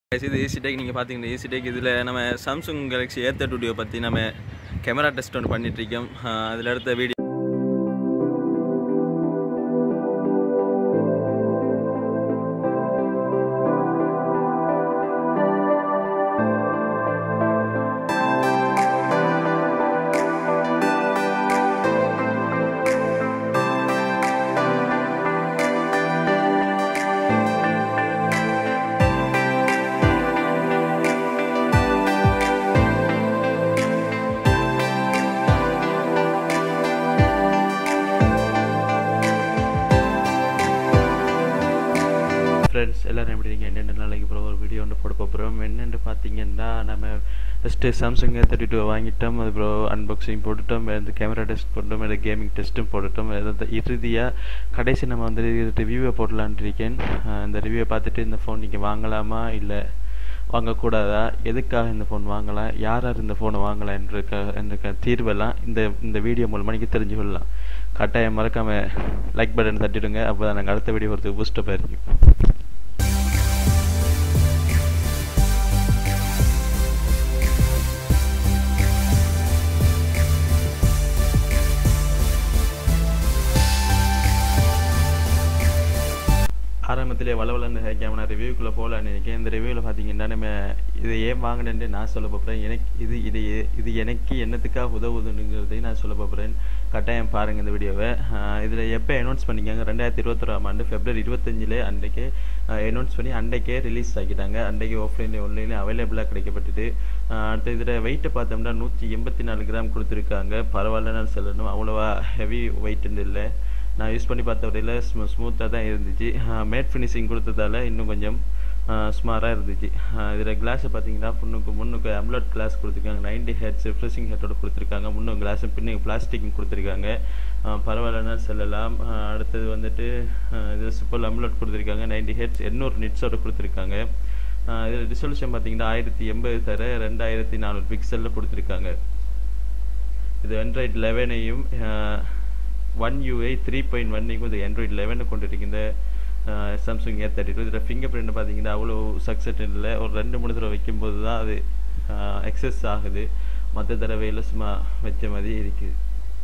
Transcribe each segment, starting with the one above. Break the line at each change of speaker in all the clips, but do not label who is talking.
guys, இது easy tech நீங்கள் பார்த்தீங்கன்னா ஈசி டெக் இதில் நம்ம சாம்சங் கேலக்ஸி ஏ தேர்ட்டி பற்றி நம்ம கேமரா டெஸ்ட் ஒன்று பண்ணிட்டு இருக்கோம் அதில் எடுத்த வீடியோ
ஃப்ரெண்ட்ஸ் எல்லோரும் எப்படி இருக்கீங்க என்னென்ன நாளைக்கு அப்புறம் ஒரு வீடியோ ஒன்று போட போகிறோம் என்னென்னு பார்த்தீங்கன்னா நம்ம ஃபஸ்ட்டு சாம்சங் தேர்ட்டி டூ வாங்கிட்டோம் அதுக்கப்புறம் அன்பாக்சிங் போட்டுட்டோம் இந்த கேமரா டெஸ்ட் போட்டோம் இந்த கேமிங் டெஸ்ட்டும் போட்டுட்டோம் அது இறுதியாக கடைசி நம்ம வந்து ரிவ்யூவை போடலான்ட்டு இருக்கேன் அஹ் இந்த ரிவ்யூவை பார்த்துட்டு இந்த ஃபோன் நீங்கள் வாங்கலாமா இல்லை வாங்கக்கூடாதா எதுக்காக இந்த ஃபோன் வாங்கலாம் யார் யார் இந்த ஃபோனை வாங்கலாம் என்ற என்ற தீர்வெல்லாம் இந்த இந்த வீடியோ மூலமாக நீங்கள் தெரிஞ்சு கொள்ளலாம் கட்டாயம் மறக்காமல் லைக் பட்டன் தட்டிடுங்க அப்போ தான் நாங்கள் அடுத்த வீடியோ வரதுக்கு பூஸ்டப்பாக இருக்கும் ஆரம்பத்திலே வளவலன்னு கேமரா ரிவ்யூக்குள்ளே போகலான்னு நினைக்கிறேன் இந்த ரிவ்யூவில் பார்த்தீங்கன்னா நம்ம இதை ஏன் வாங்கினேன்னு நான் சொல்ல போகிறேன் எனக்கு இது இது எ- இது எனக்கு என்னத்துக்காக உதவுதுங்கிறதையும் நான் சொல்ல போகிறேன் கட்டாயம் பாருங்கள் இந்த வீடியோவை இதில் எப்போ அனௌன்ஸ் பண்ணிக்காங்க ரெண்டாயிரத்தி இருபத்தொராம் ஆண்டு ஃபெப்ரவரி இருபத்தஞ்சிலே அன்றைக்கே அனௌன்ஸ் பண்ணி அன்றைக்கே ரிலீஸ் ஆக்கிட்டாங்க அன்றைக்கு ஆஃப்லைன்லேயும் ஆன்லைன்லேயும் அவைலபிளாக கிடைக்கப்பட்டது அஹ் அடுத்து இதில் வெயிட்டை பார்த்தோம்னா நூற்றி எண்பத்தி நாலு கிராம் கொடுத்துருக்காங்க பரவாயில்லன்னு சொல்லணும் அவ்வளோவா ஹெவி வெயிட்டுன்னு இல்லை நான் யூஸ் பண்ணி பார்த்த வரையில் ஸ்மூ ஸ்மூத்தாக தான் இருந்துச்சு மேட் ஃபினிஷிங் கொடுத்ததால இன்னும் கொஞ்சம் ஸ்மாராக இருந்துச்சு இதில் கிளாஸை பார்த்தீங்கன்னா முன்னுக்கு முன்னுக்கு அம்லோட் கிளாஸ் கொடுத்துருக்காங்க நைன்டி ஹெட்ஸ் ஃப்ரெஷிங் ஹெட்டோட கொடுத்துருக்காங்க முன்னும் கிளாஸும் பின்னுக்கு பிளாஸ்டிக்கும் கொடுத்துருக்காங்க அஹ் பரவாயில்லன்னா சொல்லலாம் அஹ் அடுத்தது வந்துட்டு அஹ் இது சூப்பர் அம்லோட் கொடுத்துருக்காங்க நைன்டி ஹெட்ஸ் எண்ணூறு நிட்ஸோட கொடுத்துருக்காங்க இதில் ரிசல்யூஷன் பார்த்தீங்கன்னா ஆயிரத்தி எண்பது தர ரெண்டாயிரத்தி நானூறு பிக்சலில் கொடுத்துருக்காங்க இது ஆண்ட்ராய்ட் லெவனையும் ஒன் யூஐ த்ரீ பாயிண்ட் ஒன்னையும் இது ஆண்ட்ராய்ட் லெவனை கொண்டு இருக்கின்ற சாம்சங் ஏ தேர்ட்டி டூ இதில் ஃபிங்கர் பிரிண்ட் பார்த்தீங்கன்னா அவ்வளோ சக்ஸஸ் இல்லை ஒரு ரெண்டு மூணு தடவை வைக்கும்போது தான் அது எக்ஸஸ் ஆகுது மற்ற தடவையில் சும்மா வச்ச மாதிரி இருக்குது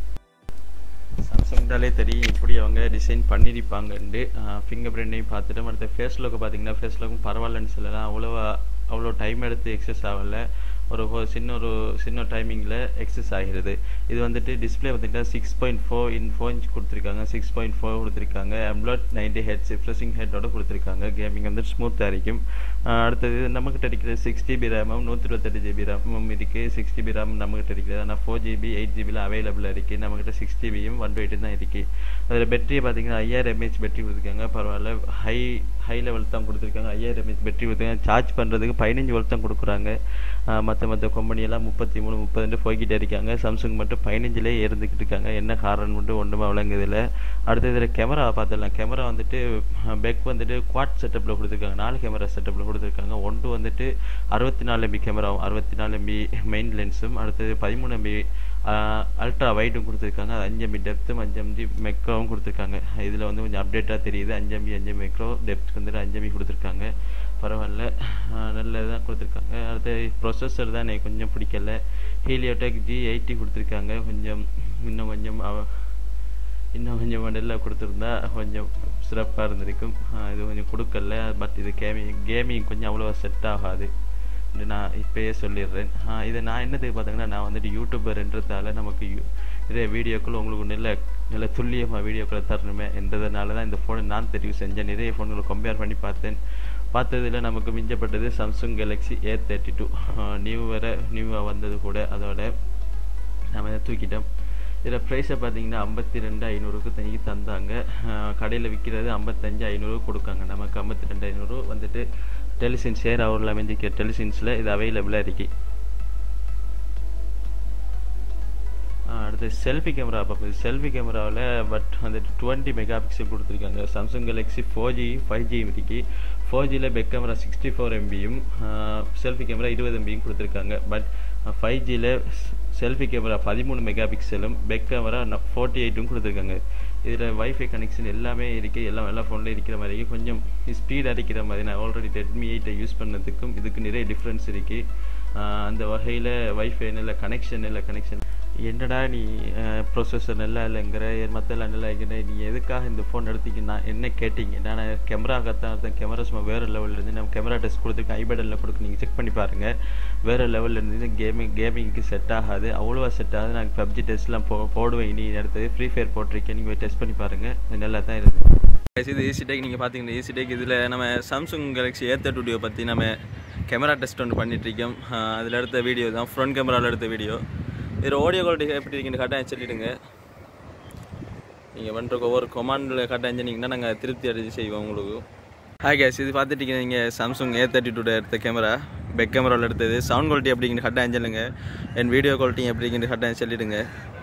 சாம்சங்டாலே தெரியும் இப்படி அவங்க டிசைன் பண்ணியிருப்பாங்கன்ட்டு ஃபிங்கர் பிரிண்ட்டையும் பார்த்துட்டு அடுத்த ஃபேஸ் லுக்கை பார்த்தீங்கன்னா ஃபேஸ் லுக்கும் பரவாயில்லன்னு சொல்லலாம் அவ்வளோவா அவ்வளோ டைம் எடுத்து எக்ஸஸ் ஆகலை ஒரு ஹோ- சின்ன ஒரு சின்ன டைமிங்கில் எக்ஸஸ் ஆகிறது இது வந்துட்டு டிஸ்பிளே பார்த்திங்கன்னா six point four in four inch கொடுத்துருக்காங்க சிக்ஸ் பாயிண்ட் ஃபோர் கொடுத்துருக்காங்க அம்லாட் நைன்டி ஹெட்ஸ் ஃப்ரெஷிங் ஹெட்டோட கொடுத்துருக்காங்க கேமிங் வந்து ஸ்மூத்தாக இருக்கும் ஆஹ் அடுத்தது நம்மக்கிட்ட இருக்கிற சிக்ஸ் ஜிபி ரேமும் நூற்றி இருபத்தெட்டு ஜிபி ரேமும் இருக்குது சிக்ஸ் ஜிபி ரேம் நம்மக்கிட்ட இருக்குது ஆனால் ஃபோர் ஜிபி எயிட் ஜிபியில் அவைலபிளாக இருக்குது நம்மக்கிட்ட சிக்ஸ் ஜிபியும் ஒன் டுவெண்ட்டி தான் இருக்குது அதில் பேட்டரியை பார்த்தீங்கன்னா ஐயாயிரம் எம்ஏஹெச் பேட்டரி கொடுத்துருக்காங்க பரவாயில்ல ஹை ஹை லெவல் தான் கொடுத்துருக்காங்க ஐயாயிரம் எம்ஏஹெச் பேட்டரி கொடுத்துருக்காங்க சார்ஜ் பண்ணுறதுக்கு பதினஞ்சு வோல்ட் தான் கொடுக்குறாங்க மற்ற மற்ற கம்பெனியெல்லாம் முப்பத்தி மூணு முப்பதுண்டு போய்கிட்டே இருக்காங்க சாம்சங் மட்டும் பதினஞ்சிலே இருந்துக்கிட்டு இருக்காங்க என்ன காரணம் மட்டும் ஒன்றுமே விளங்குதில்ல அடுத்து இதில் கேமரா பார்த்துடலாம் கேமரா வந்துட்டு பெக் வந்துட்டு குவாட் செட்டப்பில் கொடுத்துருக்காங்க நாலு கேமரா செட்டப்பில் கொடுத்துருக்காங்க ஒன்று வந்துட்டு அறுபத்தி நாலு எம்பி கேமராவும் அறுபத்தி நாலு எம்பி மெயின் லென்ஸும் அடுத்தது பதிமூணு எம்பி அல்ட்ரா வைடும் கொடுத்துருக்காங்க அது அஞ்சு எம்பி டெப்த்தும் அஞ்சு எம்பி மெக்ரோவும் கொடுத்துருக்காங்க இதில் வந்து கொஞ்சம் அப்டேட்டாக தெரியுது அஞ்சு எம்பி அஞ்சு மெக்ரோ டெப்த் வந்துட்டு அஞ்சு எம்பி கொடுத்துருக்காங்க பரவாயில்ல நல்லது தான் கொடுத்துருக்காங்க அடுத்து ப்ரொசஸர் தான் எனக்கு கொஞ்சம் பிடிக்கல ஹீலியோடெக் ஜி எயிட்டி கொடுத்துருக்காங்க கொஞ்சம் இன்னும் கொஞ்சம் அவ இன்னும் கொஞ்சம் மாடலில் கொடுத்துருந்தா கொஞ்சம் சிறப்பாக இருந்திருக்கும் ஆஹ் இது கொஞ்சம் கொடுக்கல பட் இது கேமிங் கேமிங் கொஞ்சம் அவ்வளோவா செட் ஆகாது இது நான் இப்பயே சொல்லிடுறேன் ஆஹ் இதை நான் என்னதுக்கு பார்த்தீங்கன்னா நான் வந்துட்டு யூடியூபர்ன்றதால நமக்கு யூ- நிறைய வீடியோக்கள் உங்களுக்கு நல்ல நல்ல துல்லியமாக வீடியோக்களை தரணுமே என்றதுனால தான் இந்த ஃபோனை நான் தெரிவு செஞ்சேன் நிறைய ஃபோன்களை கம்பேர் பண்ணி பார்த்தேன் பார்த்ததில் நமக்கு மிஞ்சப்பட்டது Samsung Galaxy A thirty two new வர நியூவாக வந்தது கூட அதோட நம்ம இதை தூக்கிட்டோம் இதில் ப்ரைஸை பார்த்தீங்கன்னா ஐம்பத்தி ரெண்டு ஐநூறுக்கு தனிக்கு தந்தாங்க கடையில் விற்கிறது ஐம்பத்தஞ்சு ஐநூறு கொடுக்காங்க நமக்கு ஐம்பத்தி ரெண்டு ஐநூறு வந்துட்டு டெலிசின்ஸ் ஏர் அவரில் அமைஞ்சிக்கிற டெலிசின்ஸில் இது அவைலபிளாக இருக்கு ஆஹ் அடுத்து செல்ஃபி கேமரா பார்ப்போம் செல்ஃபி கேமராவில் பட் வந்துட்டு டுவெண்ட்டி மெகா பிக்சல் கொடுத்துருக்காங்க Samsung Galaxy four G five G இருக்கு ஃபோர் ஜியில் பெக் கேமரா சிக்ஸ்டி ஃபோர் எம்பியும் செல்ஃபி கேமரா இருபது எம்பியும் கொடுத்துருக்காங்க பட் ஃபைவ் ஜியில் செல்ஃபி கேமரா பதிமூணு மெகா பிக்சலும் பெக் கேமரா ஃபார்ட்டி எயிட்டும் கொடுத்துருக்காங்க இதில் வைஃபை கனெக்ஷன் எல்லாமே இருக்குது எல்லாம் எல்லா ஃபோன்லையும் இருக்கிற மாதிரி இருக்கு. கொஞ்சம் ஸ்பீட் அடிக்கிற மாதிரி நான் ஆல்ரெடி ரெட்மி எயிட்டை யூஸ் பண்ணதுக்கும் இதுக்கு நிறைய டிஃப்ரென்ஸ் இருக்குது அந்த வகையில் வைஃபை இல்லை கனெக்ஷன் இல்லை கனெக்ஷன் என்னடா நீ ப்ரொசஸர் நல்லா இல்லைங்கிற மற்றெல்லாம் நல்லா இல்லைங்கிற நீ எதுக்காக இந்த ஃபோன் எடுத்தீங்கன்னா என்ன கேட்டீங்க நான் கேமராக்கத்தான் எடுத்தேன் கேமரா சும்மா வேறு லெவலில் இருந்து நம்ம கேமரா டெஸ்ட் கொடுத்துருக்கேன் ஐபேடில் கொடுத்து நீங்கள் செக் பண்ணி பாருங்கள் வேறு லெவலில் இருந்து கேமிங் கேமிங்க்கு செட் ஆகாது அவ்வளோவா செட் ஆகாது நான் பப்ஜி டெஸ்ட்லாம் போ போடுவேன் நீ அடுத்தது ஃப்ரீ ஃபயர் போட்டிருக்கேன் நீங்கள் டெஸ்ட் பண்ணி பாருங்கள் இது நல்லா தான் இருக்குது
Guys, இது ஈஸி டேக் நீங்கள் பார்த்தீங்கன்னா ஈஸி டேக் இதில் நம்ம சாம்சங் கேலக்ஸி ஏ தேர்ட்டி பற்றி நம்ம கேமரா டெஸ்ட் ஒன்று பண்ணிகிட்ருக்கோம் அதில் எடுத்த வீடியோ தான் ஃப்ரண்ட் கேமராவில் எடுத்த வீடியோ இதில் ஆடியோ குவாலிட்டி எப்படி இருக்குன்னு கரெக்டாக சொல்லிவிடுங்க நீங்கள் பண்ணுற ஒவ்வொரு கொமாண்டில் கரெக்டாக செஞ்சீங்கன்னா நாங்கள் திருப்தி அடைஞ்சு செய்வோம் உங்களுக்கு ஹாய் கேஸ் இது பார்த்துட்டு நீங்கள் சாம்சங் ஏ தேர்ட்டி டூ எடுத்த கேமரா பெக் கேமராவில் எடுத்தது சவுண்ட் குவாலிட்டி எப்படிங்கன்னு கரெக்டாக சொல்லுங்க என் வீடியோ குவாலிட்டி எப்படிங்கன்னு கரெக்டாக சொல்லிவிடுங்க